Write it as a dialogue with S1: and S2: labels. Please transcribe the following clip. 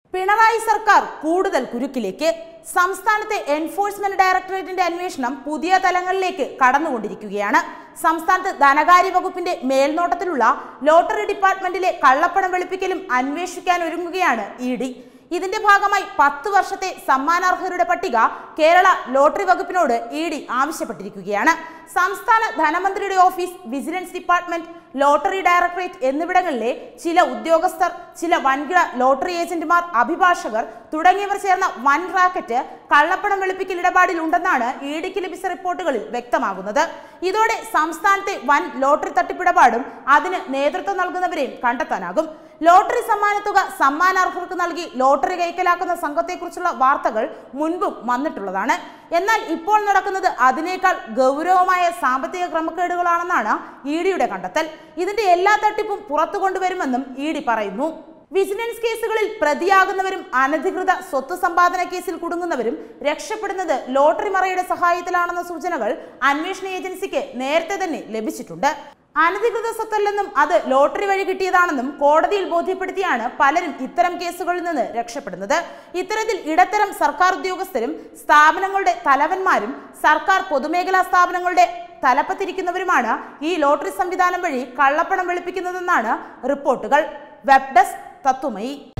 S1: പിണറായി സർക്കാർ കൂടുതൽ കുരുക്കിലേക്ക് സംസ്ഥാനത്തെ എൻഫോഴ്സ്മെന്റ് ഡയറക്ടറേറ്റിന്റെ അന്വേഷണം പുതിയ തലങ്ങളിലേക്ക് കടന്നുകൊണ്ടിരിക്കുകയാണ് സംസ്ഥാനത്ത് ധനകാര്യ വകുപ്പിന്റെ മേൽനോട്ടത്തിലുള്ള ലോട്ടറി ഡിപ്പാർട്ട്മെന്റിലെ കള്ളപ്പണം വെളുപ്പിക്കലും അന്വേഷിക്കാൻ ഒരുങ്ങുകയാണ് ഇ ഡി ഇതിന്റെ ഭാഗമായി പത്ത് വർഷത്തെ സമ്മാനാർഹരുടെ പട്ടിക കേരള ലോട്ടറി വകുപ്പിനോട് ഇ ഡി ആവശ്യപ്പെട്ടിരിക്കുകയാണ് സംസ്ഥാന ധനമന്ത്രിയുടെ office vigilance department lottery directorate എന്നിവിടങ്ങളിലെ ചില ഉദ്യോഗസ്ഥർ ചില വൻകിട ലോട്ടറി ഏജന്റുമാർ അഭിഭാഷകർ തുടങ്ങിയവർ ചേർന്ന വൻ റാക്കറ്റ് കള്ളപ്പണം വെളുപ്പിക്കൽ ഇടപാടിൽ ഉണ്ടെന്നാണ് ഇ ഡിക്ക് ലഭിച്ച റിപ്പോർട്ടുകളിൽ വ്യക്തമാകുന്നത് ഇതോടെ സംസ്ഥാനത്തെ വൻ ലോട്ടറി തട്ടിപ്പിടപാടും അതിന് നേതൃത്വം നൽകുന്നവരെയും കണ്ടെത്താനാകും ലോട്ടറി സമ്മാനത്തുക സമ്മാനാർഹർക്ക് നൽകി ലോട്ടറി കൈക്കലാക്കുന്ന സംഘത്തെക്കുറിച്ചുള്ള വാർത്തകൾ മുൻപും വന്നിട്ടുള്ളതാണ് എന്നാൽ ഇപ്പോൾ നടക്കുന്നത് അതിനേക്കാൾ ഗൗരവമായ സാമ്പത്തിക ക്രമക്കേടുകളാണെന്നാണ് ഇ ഡിയുടെ കണ്ടെത്തൽ ഇതിന്റെ എല്ലാ തട്ടിപ്പും പുറത്തു കൊണ്ടുവരുമെന്നും ഇ ഡി പറയുന്നു വിജിലൻസ് കേസുകളിൽ പ്രതിയാകുന്നവരും അനധികൃത സ്വത്ത് സമ്പാദന കേസിൽ കുടുങ്ങുന്നവരും രക്ഷപ്പെടുന്നത് ലോട്ടറി മറയുടെ സഹായത്തിലാണെന്ന സൂചനകൾ അന്വേഷണ ഏജൻസിക്ക് നേരത്തെ തന്നെ ലഭിച്ചിട്ടുണ്ട് അനധികൃത സ്വത്തല്ലെന്നും അത് ലോട്ടറി വഴി കിട്ടിയതാണെന്നും കോടതിയിൽ ബോധ്യപ്പെടുത്തിയാണ് പലരും ഇത്തരം കേസുകളിൽ നിന്ന് രക്ഷപ്പെടുന്നത് ഇത്തരത്തിൽ ഇടത്തരം സർക്കാർ ഉദ്യോഗസ്ഥരും സ്ഥാപനങ്ങളുടെ തലവന്മാരും സർക്കാർ പൊതുമേഖലാ സ്ഥാപനങ്ങളുടെ തലപ്പത്തിരിക്കുന്നവരുമാണ് ഈ ലോട്ടറി സംവിധാനം വഴി കള്ളപ്പണം വെളുപ്പിക്കുന്നതെന്നാണ് റിപ്പോർട്ടുകൾ വെബ് ഡെസ്ക് തത്വമയി